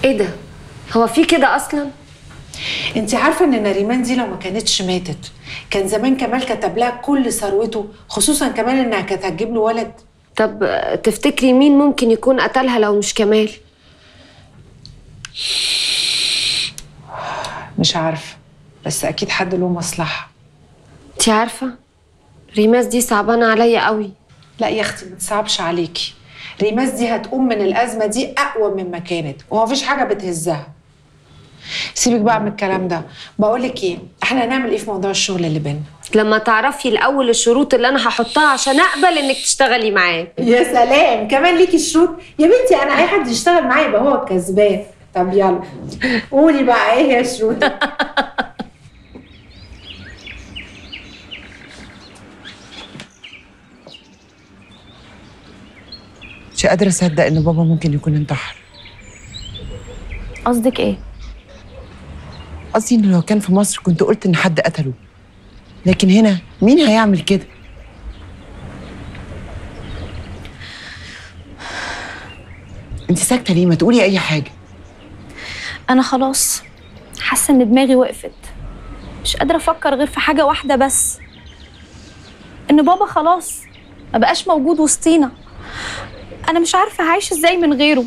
ايه ده هو في كده اصلا انت عارفه ان نريمان دي لو ما كانتش ماتت كان زمان كمال كتب لها كل ثروته خصوصا كمان انها كانت هتجيب له ولد طب آه، تفتكري مين ممكن يكون قتلها لو مش كمال مش عارفه بس اكيد حد له مصلحه انت عارفه ريماس دي صعبانه عليا قوي لا يا اختي ما تصعبش عليكي ريماس دي هتقوم من الازمه دي اقوى مما كانت ومفيش حاجه بتهزها سيبك بقى من الكلام ده بقولك ايه احنا هنعمل ايه في موضوع الشغل اللي بينا لما تعرفي الاول الشروط اللي انا هحطها عشان اقبل انك تشتغلي معاه يا سلام كمان ليكي شروط يا بنتي انا اي حد يشتغل معايا يبقى هو الكسبان طب يلا قولي بقى ايه هي الشروط مش قادرة أصدق إن بابا ممكن يكون انتحر قصدك ايه قصدي إنه لو كان في مصر كنت قلت إن حد قتله لكن هنا مين هيعمل كده؟ أنت ساكتة ليه؟ ما تقولي أي حاجة انا خلاص حاسه ان دماغي وقفت مش قادره افكر غير في حاجه واحده بس ان بابا خلاص ما بقاش موجود وسطينا انا مش عارفه هعيش ازاي من غيره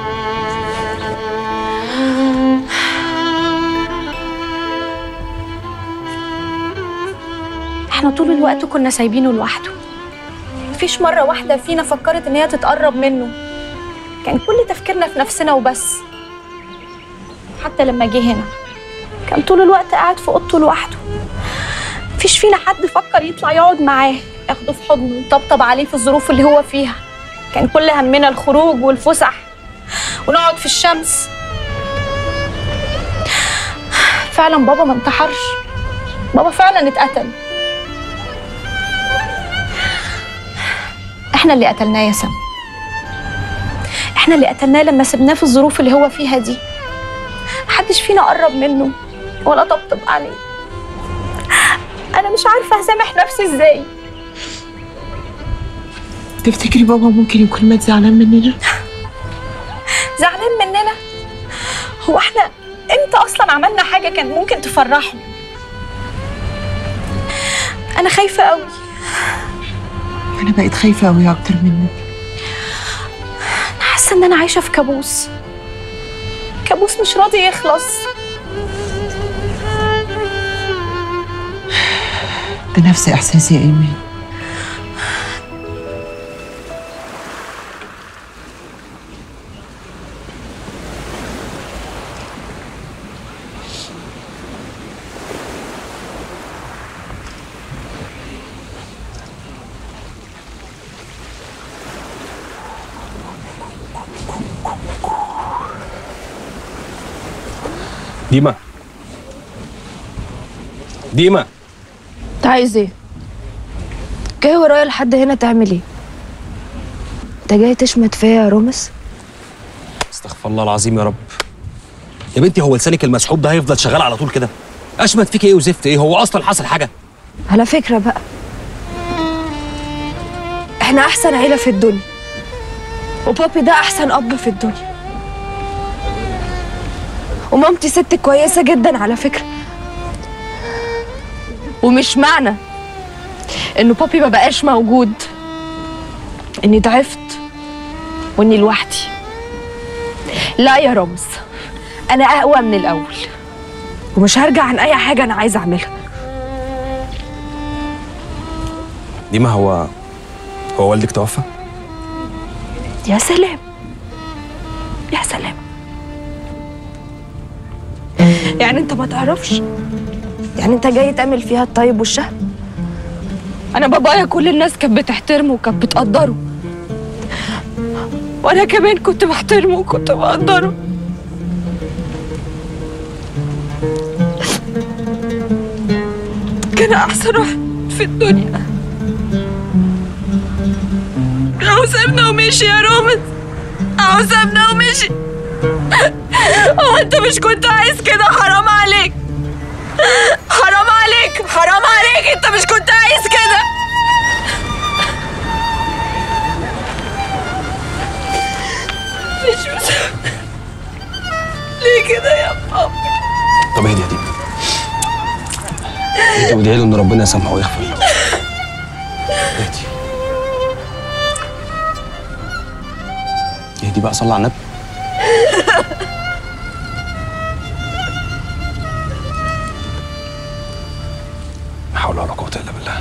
احنا طول الوقت كنا سايبينه لوحده مفيش مره واحده فينا فكرت ان هي تتقرب منه كان كل تفكيرنا في نفسنا وبس حتى لما جه هنا كان طول الوقت قاعد في اوضته لوحده مفيش فينا حد فكر يطلع يقعد معاه ياخده في حضنه ويطبطب عليه في الظروف اللي هو فيها كان كل همنا الخروج والفسح ونقعد في الشمس فعلا بابا ما انتحرش بابا فعلا اتقتل احنا اللي قتلناه يا سما احنا اللي قتلناه لما سبناه في الظروف اللي هو فيها دي محدش فينا قرب منه ولا طبطب عليه انا مش عارفه اسامح نفسي ازاي تفتكري بابا ممكن يكون مات زعلان مننا؟ زعلان مننا هو احنا امتى اصلا عملنا حاجه كان ممكن تفرحه انا خايفه قوي أنا بقيت خايفة أوي أكتر منك انا حاسه ان انا عايشه في كابوس كابوس مش راضي يخلص ده نفس إحساسي يا إيمان ديما ديما انت عايز ايه جاي ورايا لحد هنا تعمل ايه انت جاي تشمت فيا يا رامز استغفر الله العظيم يا رب يا بنتي هو لسانك المسحوب ده هيفضل شغال على طول كده اشمت فيك ايه وزفت ايه هو اصلا حصل حاجه على فكرة بقى احنا احسن عيلة في الدنيا وبابي ده احسن اب في الدنيا ومامتي ست كويسة جدا على فكرة ومش معنى انه بابي ما بقاش موجود اني ضعفت واني لوحدي لا يا رامز انا اقوى من الاول ومش هرجع عن اي حاجة انا عايزة اعملها ديما هو هو والدك توفى يا سلام يا سلام يعني انت ما تعرفش يعني انت جاي تعمل فيها الطيب والشهم انا بابايا كل الناس كانت بتحترمه وكانت بتقدره وانا كمان كنت بحترمه وكنت بقدره كان احسن واحد في الدنيا هو سابنا ومشي يا رامز هو سابنا ومشي هو انت مش كنت عايز كده حرام عليك حرام عليك حرام عليك انت مش كنت عايز كده مش مس... كده يا بابا طب اهدي يا ديما اهدي وادعي له ان ربنا يسامحه ويغفر له اهدي اهدي بقى صلي على النبي لا حول ولا قوة إلا بالله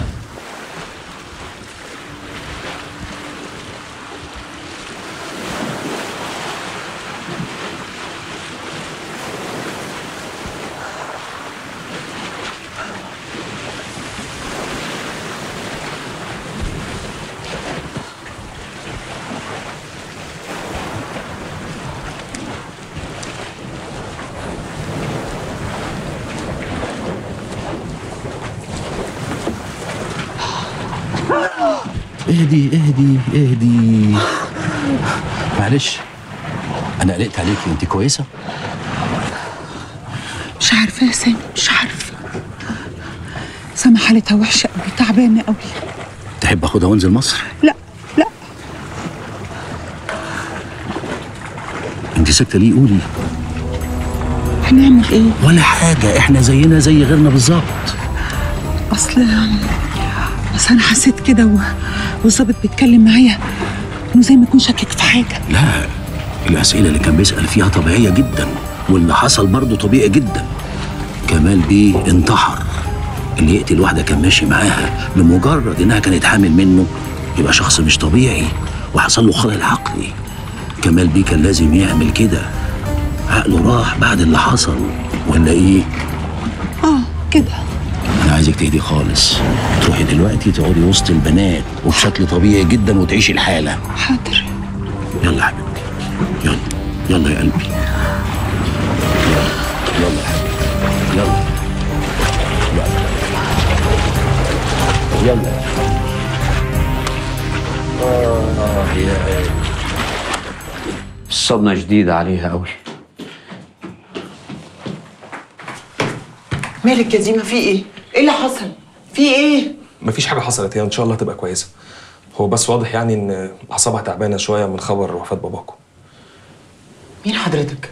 اهدي اهدي اهدي معلش انا قلقت عليكي انت كويسه مش عارفة يا سامي مش عارفة سما حالتها وحشة قوي تعبانة قوي تحب اخدها وانزل مصر لا لا انت ساكته ليه قولي هنعمل ايه ولا حاجه احنا زينا زي غيرنا بالظبط اصل اصل انا حسيت كده و... والظابط بيتكلم معايا انه زي ما يكون شاكك في حاجة لا الاسئله اللي كان بيسال فيها طبيعيه جدا واللي حصل برضه طبيعي جدا كمال بيه انتحر اللي يقتل واحده كان ماشي معاها لمجرد انها كانت حامل منه يبقى شخص مش طبيعي وحصل له خلل عقلي كمال بيه كان لازم يعمل كده عقله راح بعد اللي حصل ولا ايه اه كده انا عايزك تهدي خالص تروحي دلوقتي تقعدي وسط البنات وبشكل طبيعي جدا وتعيشي الحاله حاضر يلا يا حبيبتي يلا يلا يا قلبي يلا يا حبيبتي يلا يلا يلا آه يا قلبي الصدمة جديدة عليها قوي مالك يا ديما في ايه؟ ايه اللي حصل؟ في ايه؟ مفيش حاجة حصلت هي إن شاء الله تبقى كويسة هو بس واضح يعني إن أعصابها تعبانة شوية من خبر وفاة باباكم مين حضرتك؟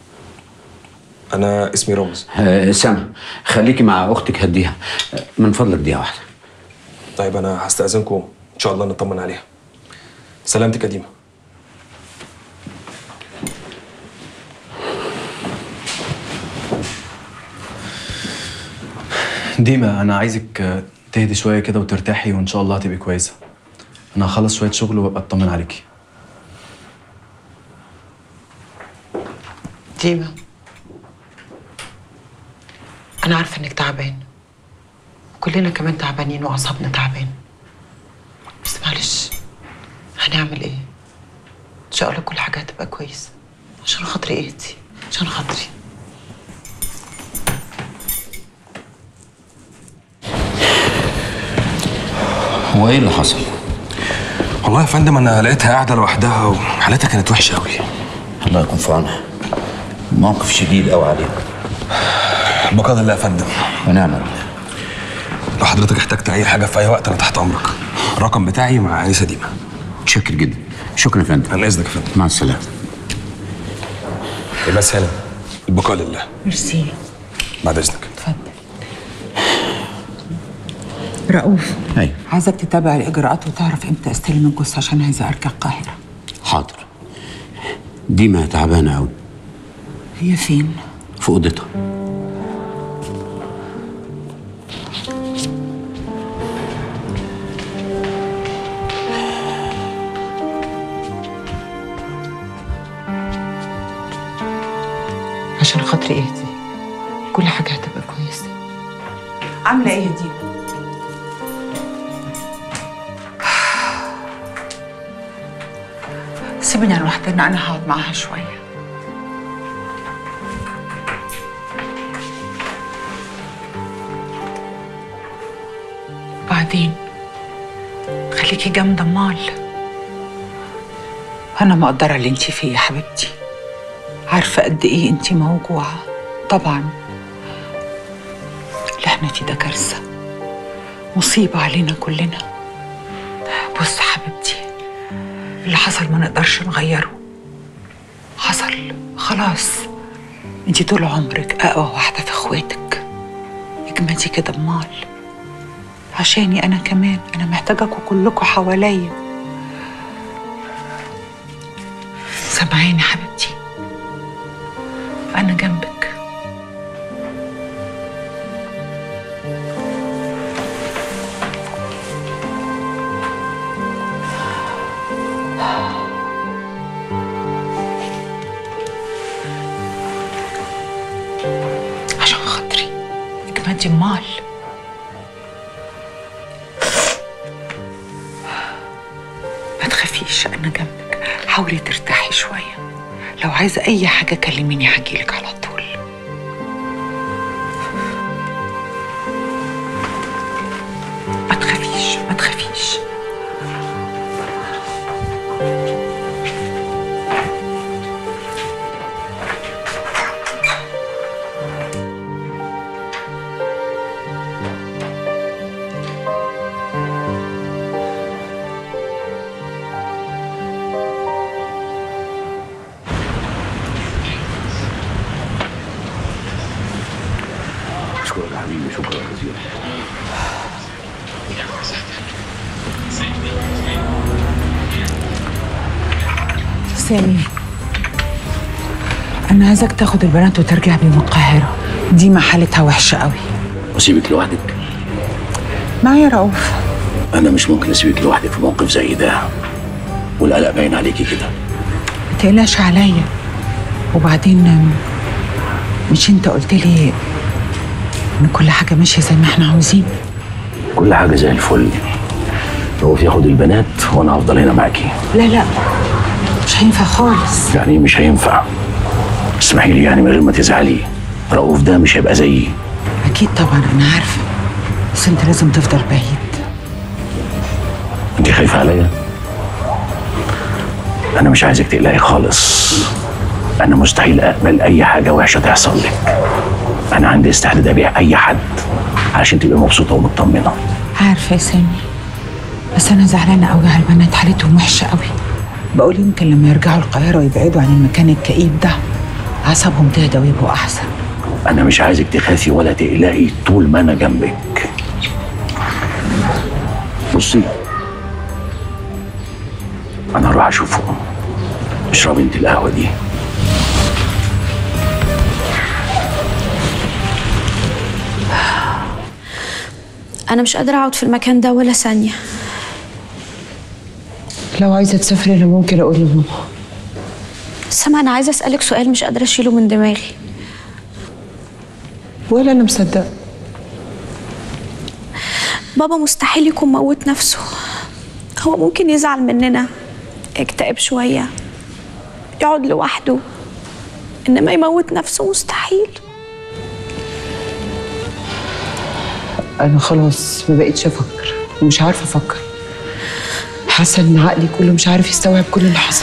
أنا اسمي رامز آه سما خليكي مع أختك هديها آه، من فضلك دقيقة واحدة طيب أنا هستأذنكم إن شاء الله نطمن عليها سلامتك يا ديما ديما انا عايزك آه، تهدي شويه كده وترتاحي وان شاء الله هتبقي كويسه انا هخلص شويه شغل وابقى اطمن عليكي ديما أنا عارفة إنك تعبان كلنا كمان تعبانين وأعصابنا تعبان بس معلش هنعمل إيه؟ إن شاء الله كل حاجة هتبقى كويسة عشان خاطري إهدي عشان خاطري هو ايه اللي حصل؟ والله يا فندم أنا لقيتها قاعدة لوحدها وحالتها كانت وحشة أوي الله يكون في عونها موقف شديد قوي عليك بقدر الله يا فندم ونعم بالله لو حضرتك احتجت أي حاجة في أي وقت أنا تحت أمرك الرقم بتاعي مع أنسة ديما شكر جدا شكرا يا فندم عن إذنك يا فندم مع السلامه بس هنا البقاء لله ميرسي بعد إذنك اتفضل رؤوف ايوه عايزك تتابع الإجراءات وتعرف إمتى أستلم الجثة عشان عايزة أرجع القاهرة حاضر ديما تعبانه قوي هي فين؟ في اوضتها عشان خاطري اهدي كل حاجة هتبقى كويسة عاملة إيه يا ديما؟ سيبني لوحدنا أنا هقعد معاها شوية بعدين خليكي جامدة مال أنا مقدرة اللي انتي فيه يا حبيبتي عارفة قد إيه انتي موجوعة طبعا اللي احنا فيه ده كارثة مصيبة علينا كلنا بص حبيبتي اللي حصل ما نقدرش نغيره حصل خلاص انتي طول عمرك اقوى واحده في اخواتك اجمدي كده بمال عشاني انا كمان انا محتاجاكوا كلكوا حواليا سامعيني حبيبتي انا جنبك عشان خاطري اجمدي بمال ما تخافيش انا جنبك حاولي ترتاحي شويه لو عايزه اي حاجه كلميني هجيلك على طول ما تخافيش ما تخافيش اشكرك يا حبيبي شكرا جزيلا سامي انا عايزك تاخد البنات وترجع بيهم القاهره دي محالتها وحشه قوي واسيبك لوحدك معايا رؤوف انا مش ممكن اسيبك لوحدك في موقف زي ده والقلق باين عليكي كده ما تقلقش عليا وبعدين مش انت قلت لي ان كل حاجه ماشيه زي ما احنا عاوزين كل حاجه زي الفل رؤوف ياخد البنات وانا هفضل هنا معاكي لا لا مش هينفع خالص يعني إيه مش هينفع اسمحي لي يعني من غير ما تزعلي رؤوف ده مش هيبقى زيي اكيد طبعا انا عارفه بس انت لازم تفضل بعيد انت خايفه عليا انا مش عايزك تقلقي خالص انا مستحيل اقبل اي حاجه وحشه تحصل لك انا عندي استعداد ابيع اي حد عشان تبقي مبسوطه ومطمنه عارفه يا سامي بس انا زعلانه قوي على البنات حالتهم وحشه قوي بقول يمكن لما يرجعوا القاهره ويبعدوا عن المكان الكئيب ده اعصابهم تهدى ويبقوا احسن انا مش عايزك تخافي ولا تقلقي طول ما انا جنبك بصي انا هروح اشوفهم اشربي انت القهوه دي انا مش قادره اقعد في المكان ده ولا ثانيه لو عايزه تسافري انا ممكن اقول لماما سما انا عايزه اسالك سؤال مش قادره اشيله من دماغي ولا انا مصدقه بابا مستحيل يكون موت نفسه هو ممكن يزعل مننا يكتئب شويه يقعد لوحده انما يموت نفسه مستحيل انا خلاص ما بقتش افكر ومش عارفه افكر حاسه ان عقلي كله مش عارف يستوعب كل اللي حصل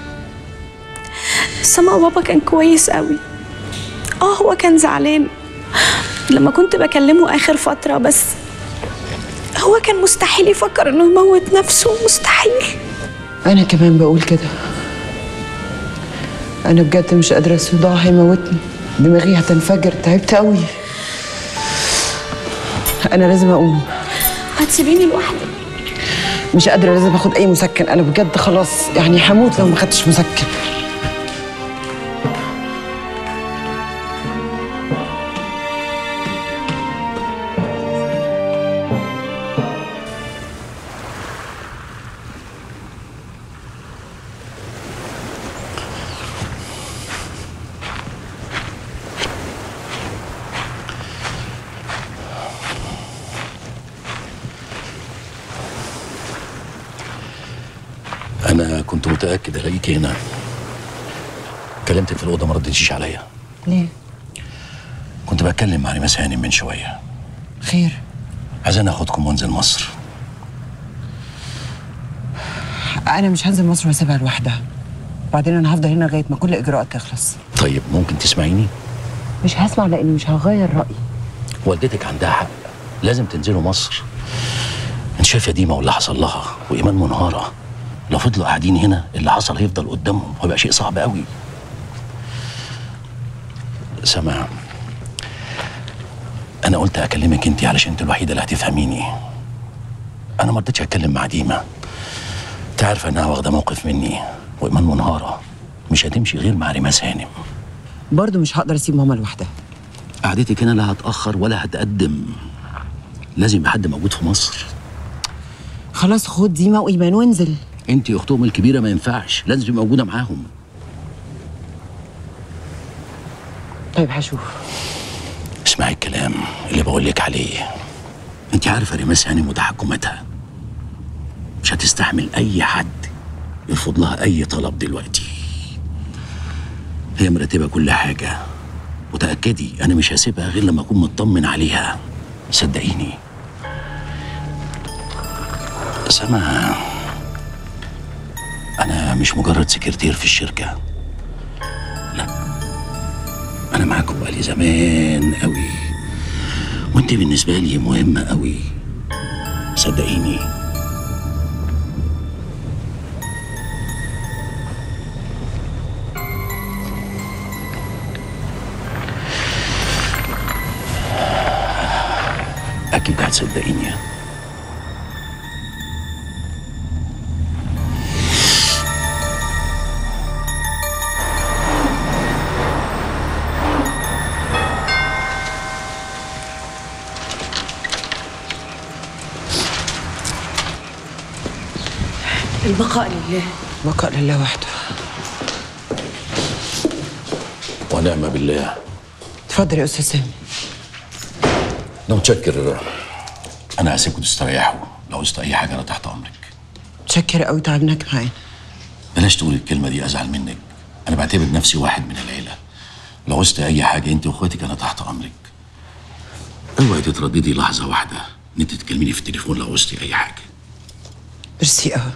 سما بابا كان كويس قوي اه هو كان زعلان لما كنت بكلمه اخر فتره بس هو كان مستحيل يفكر انه يموت نفسه مستحيل انا كمان بقول كده انا بجد مش قادره الصداع هيموتني دماغي هتنفجر تعبت قوي انا لازم اقوم هتسيبيني لوحدي مش قادره لازم اخد اي مسكن انا بجد خلاص يعني هموت لو ما خدتش مسكن انا كنت متاكد الاقيك هنا كلمتك في الاوضه ما ردتيش عليا ليه كنت بتكلم مع ريماس هانم من شويه خير عايزين اخدكم وانزل مصر انا مش هنزل مصر واسيبها لوحدها بعدين انا هفضل هنا لغايه ما كل الاجراءات تخلص طيب ممكن تسمعيني مش هسمع لاني مش هغير رايي والدتك عندها حق لازم تنزلوا مصر انت شايفه ديما واللي حصل لها وايمان منهاره لو فضلوا قاعدين هنا اللي حصل هيفضل قدامهم ويبقى شيء صعب قوي سما انا قلت اكلمك انت علشان انت الوحيده اللي هتفهميني انا ما رضيتش اتكلم مع ديما تعرف انها واخده موقف مني وايمان منهاره مش هتمشي غير مع ريماس هانم برضه مش هقدر اسيب ماما لوحدها قعدتك هنا لا هتاخر ولا هتقدم لازم يبقى حد موجود في مصر خلاص خد ديما وايمان وانزل انت اختهم الكبيره ما ينفعش لازم تبقى موجوده معاهم طيب هشوف اسمعي الكلام اللي بقول لك عليه انت عارفه ريماس هانم وتحكماتها مش هتستحمل اي حد يرفض لها اي طلب دلوقتي هي مرتبه كل حاجه وتاكدي انا مش هسيبها غير لما اكون مطمن عليها صدقيني سما انا مش مجرد سكرتير في الشركه لا انا معاكم بقالي زمان قوي وانت بالنسبه لي مهمه قوي صدقيني اكيد هتصدقيني البقاء لله بقاء لله وحده ونعم بالله اتفضل يا استاذ سامي انا متشكر انا هسيبكم تستريحوا لو عوزت اي حاجه انا تحت امرك متشكرة قوي تعبناك معانا بلاش تقول الكلمه دي ازعل منك انا بعتبر نفسي واحد من العيله لو عوزت اي حاجه انت واخواتك انا تحت امرك اوعي تترددي لحظه واحده ان انت تكلميني في التليفون لو عوزتي اي حاجه ميرسي قوي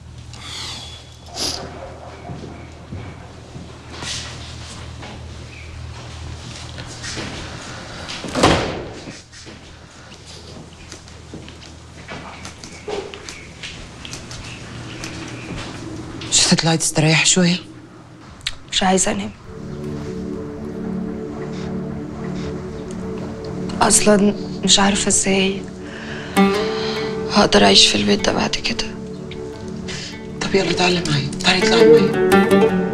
مش هتطلعي تستريحي شوية؟ مش عايزة أنام أصلا مش عارفة ازاي هقدر أعيش في البيت ده بعد كده طب يلا تعالي معايا تعالي اطلعي معايا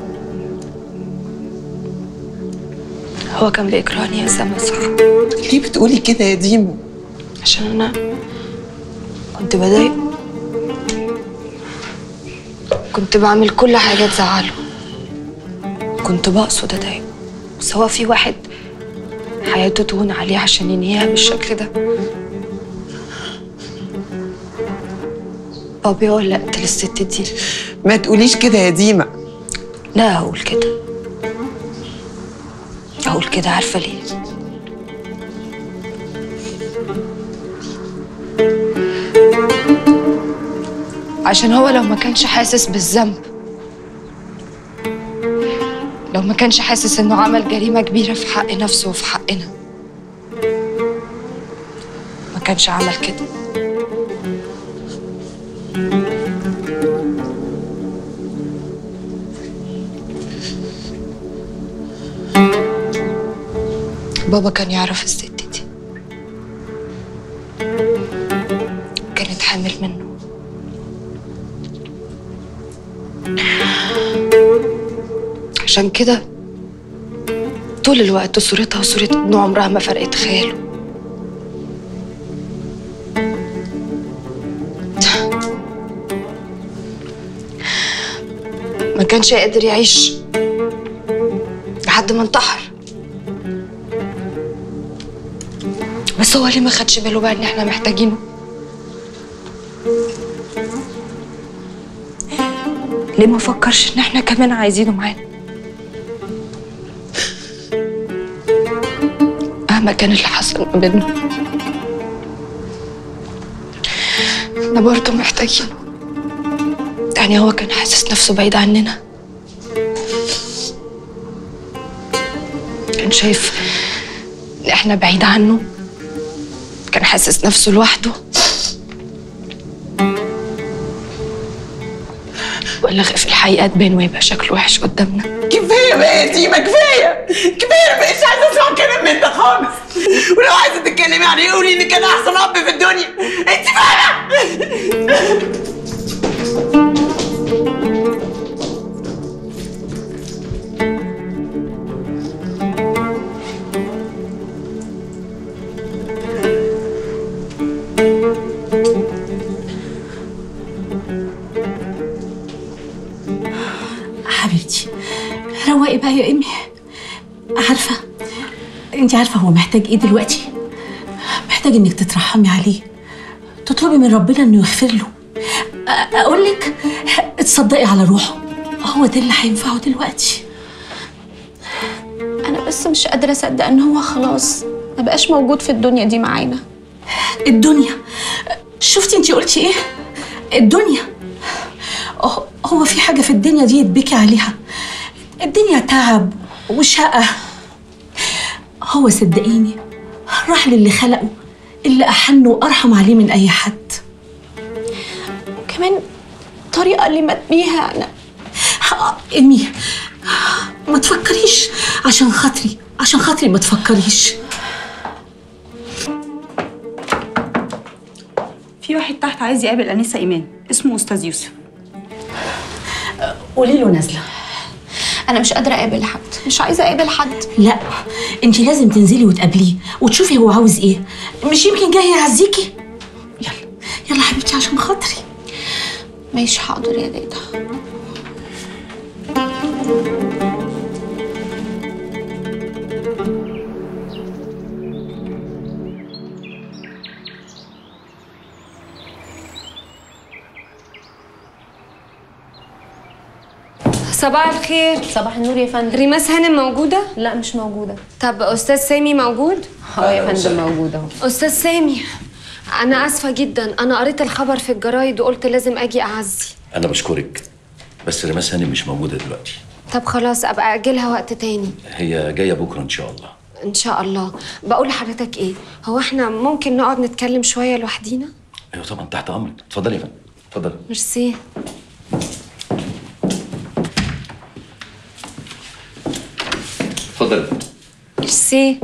هو كان بيكرهني يا سما صح ليه بتقولي كده يا ديمو؟ عشان أنا كنت بضايقه كنت بعمل كل حاجة تزعله كنت بقصد أضايقه بس هو في واحد حياته تهون عليه عشان ينهيها بالشكل ده بابي هو اللي قتل الست دي ما تقوليش كده يا ديما لا هقول كده هقول كده عارفة ليه عشان هو لو ما كانش حاسس بالذنب لو ما كانش حاسس انه عمل جريمة كبيرة في حق نفسه وفي حقنا ما كانش عمل كده بابا كان يعرف الست دي كانت حامل منه عشان كده طول الوقت صورتها وصورة ابنه عمرها ما فرقت خياله ما كانش قادر يعيش لحد ما انتحر بس هو ليه ما خدش باله بقى ان احنا محتاجينه ليه ما فكرش ان احنا كمان عايزينه معانا مهما كان اللي حصل ما بيننا احنا برضه محتاجينه يعني هو كان حاسس نفسه بعيد عننا كان شايف ان احنا بعيد عنه كان حاسس نفسه لوحده ولا خاف الحقيقة تبان ويبقى شكله وحش قدامنا كفاية بقى يا ديما كفاية كفاية بقيت بتتكلمي عن ايه قولي ان كان احسن اب في الدنيا انت فاهمه حبيبتي روقي بقى يا امي عارفه انت عارفه هو محتاج ايه دلوقتي محتاج انك تترحمي عليه تطلبي من ربنا انه يغفر له أ- اقول لك تصدقي على روحه هو ده اللي هينفعه دلوقتي انا بس مش قادره اصدق ان هو خلاص ما بقاش موجود في الدنيا دي معانا الدنيا شفتي انت قلتي ايه الدنيا هو- هو في حاجه في الدنيا دي يتبكي عليها الدنيا تعب وشقه هو صدقيني راح للي خلقه اللي احن وارحم عليه من اي حد كمان الطريقه اللي مات بيها انا امي ما تفكريش عشان خاطري عشان خاطري ما تفكريش في واحد تحت عايز يقابل انسه ايمان اسمه استاذ يوسف قولي له نازله انا مش قادره اقابل حد مش عايزه اقابل حد لا انت لازم تنزلي وتقابليه وتشوفي هو عاوز ايه مش يمكن جاي يعزيكي يلا يلا حبيبتي عشان خاطري ماشي حاضر يا دادا صباح الخير صباح النور يا فندم ريماس هانم موجودة؟ لا مش موجودة طب أستاذ سامي موجود؟ اه يا فندم موجود اهو أستاذ سامي أنا آسفة جدا أنا قريت الخبر في الجرايد وقلت لازم أجي أعزي انا بشكرك بس ريماس هانم مش موجوده دلوقتي طب خلاص أبقى أجلها وقت تاني هي جايه بكره ان شاء الله إن شاء الله بقول لحضرتك إيه هو إحنا ممكن نقعد نتكلم شوية لوحدينا؟ ايوه طبعا تحت امرك اتفضلي يا فندم اتفضلي ميرسي اتفضلي ميرسي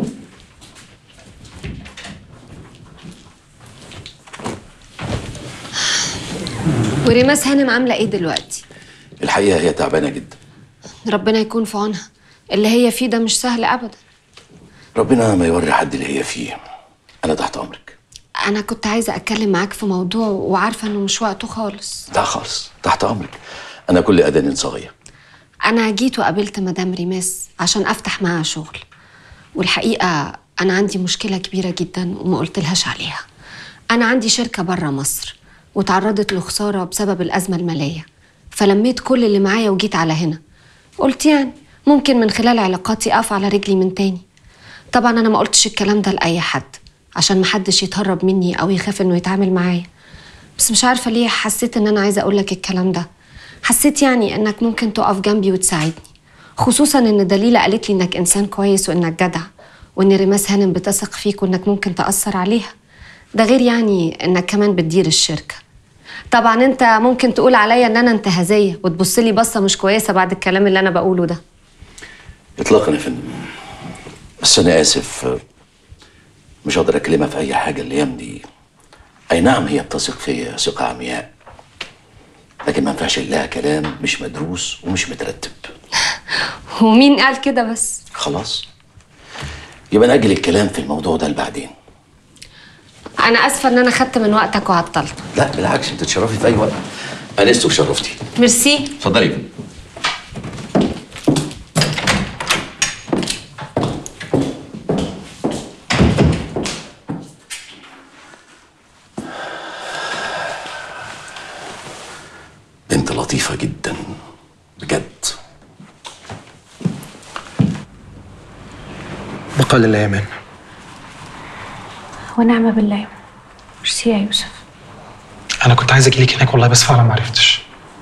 وريماس هانم عاملة إيه دلوقتي؟ الحقيقه هي تعبانه جدا ربنا يكون في عونها اللي هي فيه ده مش سهل أبدا ربنا ما يوري حد اللي هي فيه انا تحت امرك أنا كنت عايزة أتكلم معاك في موضوع وعارفة إنه مش وقته خالص لا خالص تحت امرك انا كل اذان صغير أنا جيت وقابلت مدام ريماس عشان أفتح معاها شغل والحقيقة أنا عندي مشكلة كبيرة جدا وما قلتلهاش عليها أنا عندي شركة برا مصر وتعرضت لخسارة بسبب الأزمة المالية فلميت كل اللي معايا وجيت على هنا قلت يعني ممكن من خلال علاقاتي أقف على رجلي من تاني طبعا أنا ما قلتش الكلام ده لأي حد عشان محدش يتهرب مني أو يخاف إنه يتعامل معايا بس مش عارفة ليه حسيت إن أنا عايزة أقولك الكلام ده حسيت يعني إنك ممكن تقف جنبي وتساعدني خصوصا إن دليلة قالت لي إنك إنسان كويس وإنك جدع وإن ريماس هانم بتثق فيك وإنك ممكن تأثر عليها ده غير يعني إنك كمان بتدير الشركة طبعا أنت ممكن تقول عليا إن أنا انتهازية وتبص لي بصة مش كويسة بعد الكلام اللي أنا بقوله ده اطلاقا يا فندم بس انا اسف مش هقدر اكلمها في اي حاجه الايام دي اي نعم هي بتثق فيا ثقه عمياء لكن ما ينفعش لها كلام مش مدروس ومش مترتب ومين قال كده بس خلاص يبقى نأجل الكلام في الموضوع ده لبعدين أنا آسفة إن أنا خدت من وقتك وعطلت لا بالعكس انت تشرفي في اي وقت انست وشرفتي ميرسي اتفضلي يا فندم. بنت لطيفة جدا بجد بقاء لله يا مان ونعم بالله ميرسي يا يوسف انا كنت عايز اجيلك هناك والله بس فعلا ما عرفتش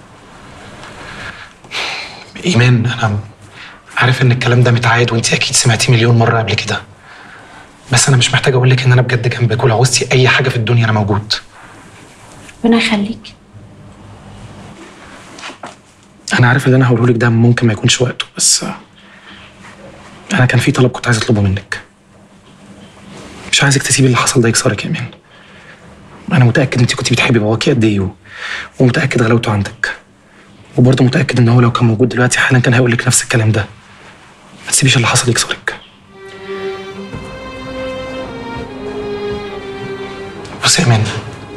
ايمان انا عارف ان الكلام ده متعاد وانت اكيد سمعتيه مليون مره قبل كده بس انا مش محتاج اقول لك ان انا بجد جنبك ولو عوزتي اي حاجه في الدنيا انا موجود ربنا يخليك انا عارف اللي انا هقوله لك ده ممكن ما يكونش وقته بس انا كان في طلب كنت عايز اطلبه منك مش عايزك تسيبي اللي حصل ده يكسرك يا ايمان انا متاكد انت كنت بتحبي باباكي قد ايه و- ومتاكد غلاوته عندك وبرضه متاكد ان هو لو كان موجود دلوقتي حالا كان هيقول لك نفس الكلام ده ما تسيبيش اللي حصل يكسرك بص يا ايمان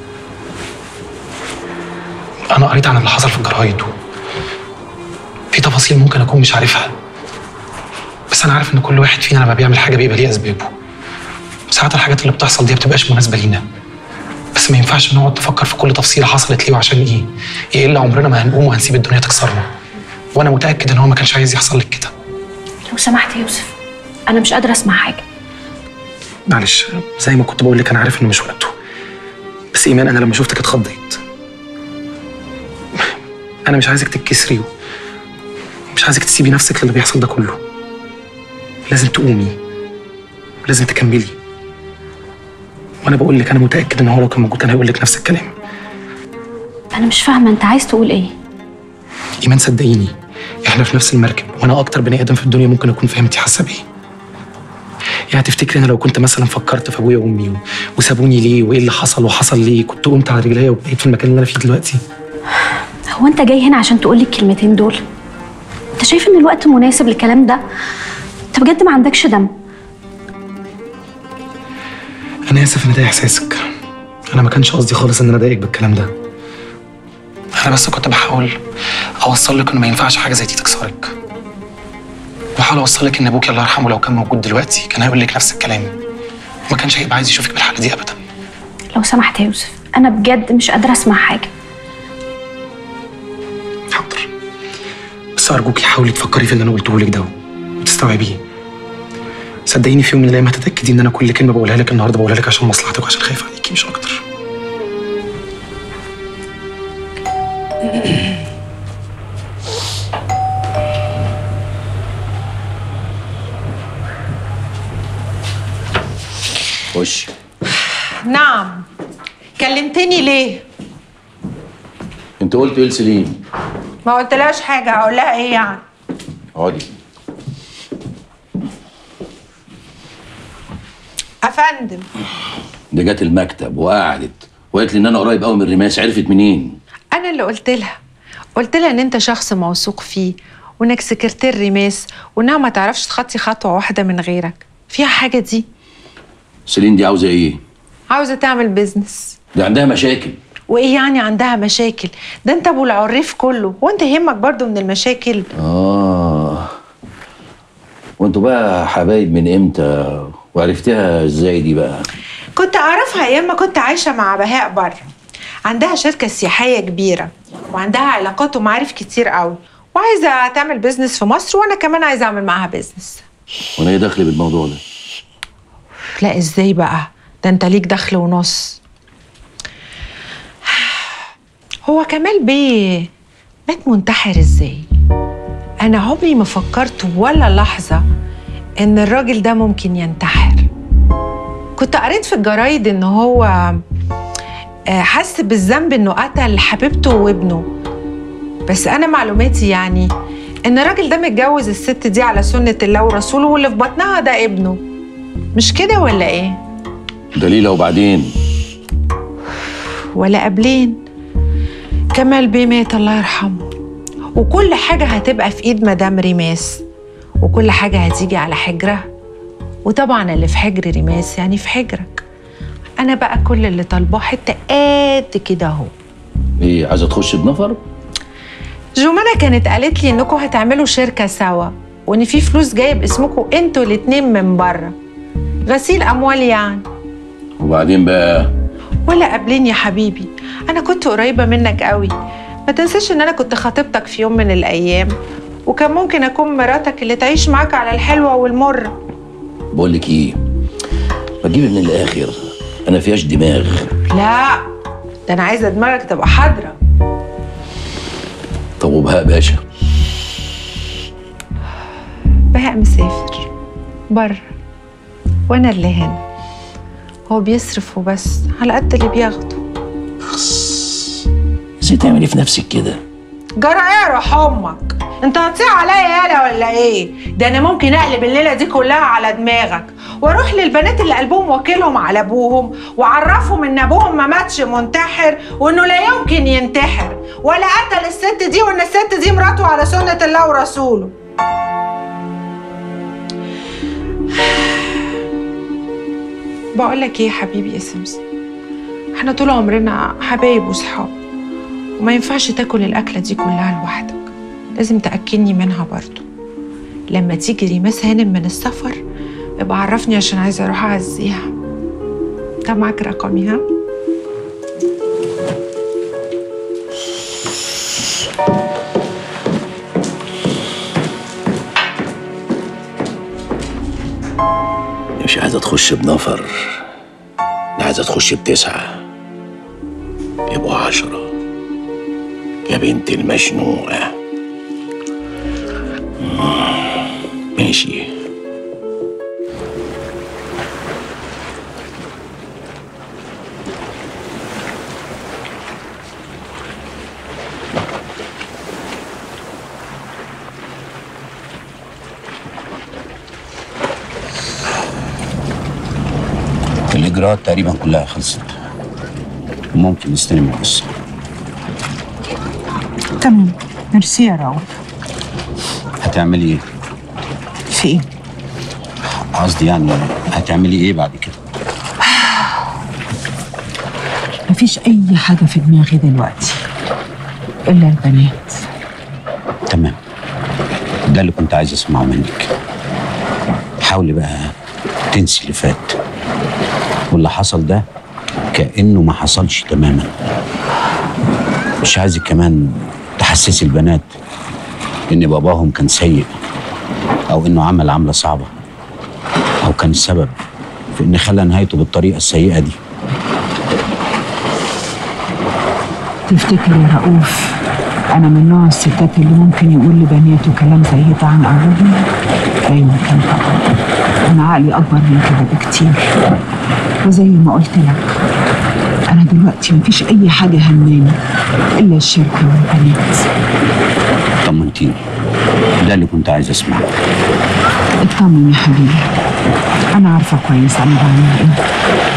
انا قريت عن اللي حصل في الجرايد و... في تفاصيل ممكن اكون مش عارفها بس انا عارف ان كل واحد فينا لما بيعمل حاجه بيبقى ليه اسبابه ساعات الحاجات اللي بتحصل دي ما بتبقاش مناسبه لينا بس ما ينفعش نقعد نفكر في كل تفصيله حصلت ليه وعشان ايه يا الا عمرنا ما هنقوم وهنسيب الدنيا تكسرنا وانا متاكد ان هو ما كانش عايز يحصل لك كده لو سمحت يا يوسف انا مش قادره اسمع حاجه معلش زي ما كنت بقول لك انا عارف انه مش وقته بس ايمان انا لما شفتك اتخضيت انا مش عايزك تتكسري مش عايزك تسيبي نفسك للي بيحصل ده كله لازم تقومي لازم تكملي وانا بقول لك انا متاكد ان هو لو كان موجود كان هيقول لك نفس الكلام انا مش فاهمه انت عايز تقول ايه ايمان صدقيني احنا في نفس المركب وانا اكتر بني ادم في الدنيا ممكن اكون فهمتي حاسه بايه يعني تفتكري انا لو كنت مثلا فكرت في ابويا وامي و- وسابوني ليه وايه اللي حصل وحصل ليه كنت قمت على رجليا وبقيت في المكان اللي انا فيه دلوقتي هو انت جاي هنا عشان تقولي الكلمتين دول انت شايف ان الوقت مناسب للكلام ده انت بجد ما عندكش دم انا اسف ان ده احساسك انا ما كانش قصدي خالص ان انا اضايقك بالكلام ده انا بس كنت بحاول اوصل لك انه ما ينفعش حاجه زي دي تكسرك بحاول اوصل لك ان ابوك الله يرحمه لو كان موجود دلوقتي كان هيقول لك نفس الكلام ما كانش هيبقى عايز يشوفك بالحاله دي ابدا لو سمحت يا يوسف انا بجد مش قادره اسمع حاجه بس ارجوكي حاولي تفكري في اللي انا قلته لك ده وتستوعبيه صدقيني في يوم من الايام هتتاكدي ان انا كل كلمه بقولها لك النهارده بقولها لك عشان مصلحتك وعشان خايف عليكي مش اكتر خش نعم كلمتني ليه؟ انت قلت ايه لسليم ما قلتلهاش حاجة هقول لها ايه يعني؟ اقعدي أفندم ده جت المكتب وقعدت وقالت لي ان انا قريب قوي من الرماس عرفت منين أنا اللي قلت لها قلت لها إن أنت شخص موثوق فيه وإنك سكرتير ريماس وإنها ما تعرفش تخطي خطوة واحدة من غيرك فيها حاجة دي سليم دي عاوزه ايه عاوزة تعمل بيزنس ده عندها مشاكل وإيه يعني عندها مشاكل ده أنت أبو العريف كله وأنت يهمك برضو من المشاكل اه وانتوا بقى حبايب من امتى وعرفتها ازاي دي بقى كنت أعرفها أيام ما كنت عايشة مع بهاء بره عندها شركة سياحية كبيرة وعندها علاقات ومعارف كتير قوي وعايزة تعمل بيزنس في مصر وأنا كمان عايزة أعمل معاها بيزنس وانا ايه دخل بالموضوع ده لا إزاي بقى ده أنت ليك دخل ونص هو كمال بيه مات منتحر إزاي أنا عمري ما فكرت ولا لحظة إن الراجل ده ممكن ينتحر كنت قريت في الجرايد إن هو آه، حس بالذنب إنه قتل حبيبته وابنه بس أنا معلوماتي يعني إن الراجل ده متجوز الست دي على سنة الله ورسوله واللي في بطنها ده ابنه مش كده ولا إيه؟ دليلة وبعدين ولا قبلين كمال بيه مات الله يرحمه وكل حاجة هتبقى في إيد مدام ريماس وكل حاجة هتيجي على حجرها وطبعا اللي في حجر ريماس يعني في حجرك أنا بقى كل اللي طالباه حتة قد كده أهو ايه عايزه تخش بنفر جمانة كانت قالت لي إنكم هتعملوا شركة سوا وإن في فلوس جاية باسمكم انتوا الاتنين من بره غسيل أموال يعني وبعدين بقى ولا قبلين يا حبيبي انا كنت قريبه منك قوي ما تنساش ان انا كنت خطيبتك في يوم من الايام وكان ممكن اكون مراتك اللي تعيش معاك على الحلوه والمره بقول لك ايه ما تجيبي من الاخر انا فيهاش دماغ لا ده انا عايزه دماغك تبقى حاضره طب وبهاء باشا بهاء مسافر بره وانا اللي هنا هو بيصرف وبس على قد اللي بياخده ازاي تعملي في نفسك كده جرى ايه يا روح امك انت هتصيع عليا يالا ولا ايه ده انا ممكن اقلب الليله دي كلها على دماغك واروح للبنات اللي قلبهم واكلهم على ابوهم واعرفهم ان ابوهم ما ماتش منتحر وانه لا يمكن ينتحر ولا قتل الست دي وان الست دي مراته على سنه الله ورسوله بقول لك ايه يا حبيبي يا سمسم احنا طول عمرنا حبايب وصحاب وما ينفعش تاكل الاكله دي كلها لوحدك لازم تاكلني منها برضو لما تيجي ريماس هانم من السفر ابقى عرفني عشان عايزه اروح اعزيها طب معاك رقمي ها مش عايزة تخش بنفر ده عايزة تخش بتسعة يبقوا عشرة يا بنت المشنوقة ماشي الإجراءات تقريبا كلها خلصت ممكن نستلم القصة تمام ميرسي يا راؤول هتعملي إيه؟ في ايه؟ قصدي يعني هتعملي إيه بعد كده؟ مفيش أي حاجة في دماغي دلوقتي إلا البنات تمام ده اللي كنت عايز أسمعه منك حاولي بقى تنسي اللي فات واللي حصل ده كأنه ما حصلش تماما مش عايزك كمان تحسسي البنات إن باباهم كان سيء أو إنه عمل عملة صعبة أو كان السبب في إن خلى نهايته بالطريقة السيئة دي تفتكر يا رؤوف أنا من نوع الستات اللي ممكن يقول لبناته كلام زي ده عن أولادهم؟ لا يمكن طبعا أنا عقلي أكبر من كده بكتير وزي ما قلت لك أنا دلوقتي مفيش أي حاجة هماني إلا الشركة والبنات طمنتيني ده اللي كنت عايز أسمعه اطمن يا حبيبي أنا عارفة كويس أنا بعمل إيه